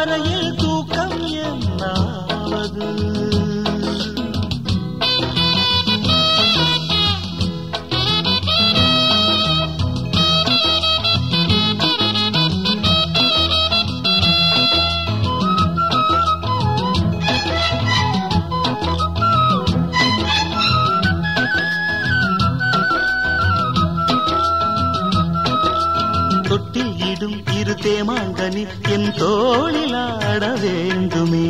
வரையில் தூக்கம் என்னாவது தொட்டில் இடும் இரு தேமாங்கனி என் தோளில் ஆட வேண்டுமே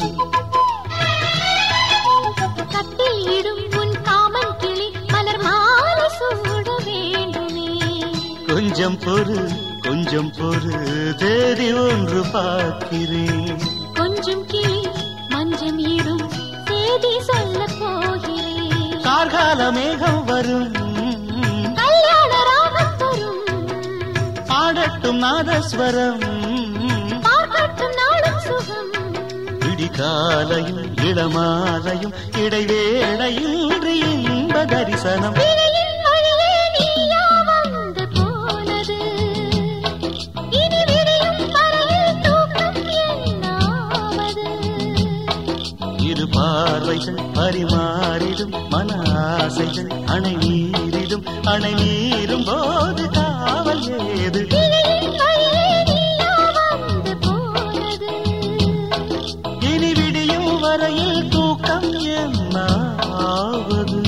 கட்டில் இடும் உன் காமன் கிளி மலர் மாலை சூட வேண்டுமே கொஞ்சம் பொறு கொஞ்சம் பொறு தேதி ஒன்று பார்க்கிறேன் கொஞ்சம் கிளி மஞ்சம் இடும் செய்தி சொல்ல போகிறேன் கார்கால மேகம் வரும் கல்யாண ராகம் வரும் பாடட்டும் நாதஸ்வரம் பார்க்கட்டும் நாளும் சுகம் விடிகாலையும் இளமாலையும் இடைவேளையின்றி இன்ப தரிசனம் விழியின் வழியே நீயா வந்து போனது இனி விடியும் வரையில் தூக்கம் என்னாவது இரு பார்வைகள் பரிமாறிடும் மன ஆசைகள் அணை நீரிடும் அணை நீரும் போது காவல் ஏது விழியின் வழியே நீயா வந்து போனது இனி விடியும் வரையில் தூக்கம் என்னாவது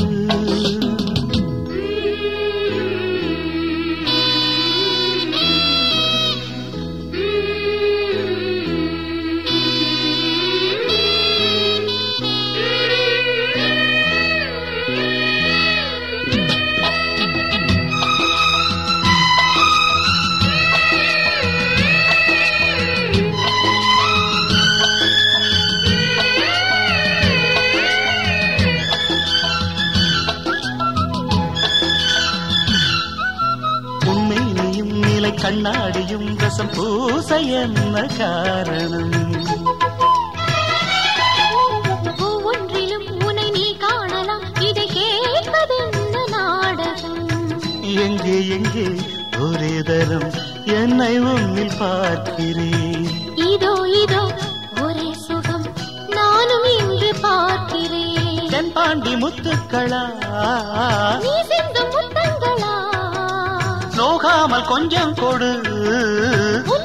உண்மை நீயும் நிலை கண்ணாடியும் ரசம் பூச என்ன காரணம் ஒவ்வொன்றிலும் உன்னை நீ காணலாம் இதை கேட்பதென்ன நாடகம் எங்கே எங்கே ஒரே தரம் என்னை உன்னில் பார்க்கிறேன் இதோ இதோ ஒரே சுகம் நானும் இங்கு பார்க்கிறேன் தென்பாண்டி முத்துக்களா நீ சிந்தும் முத்தங்களா நோகாமல் கொஞ்சம் கொடு உன்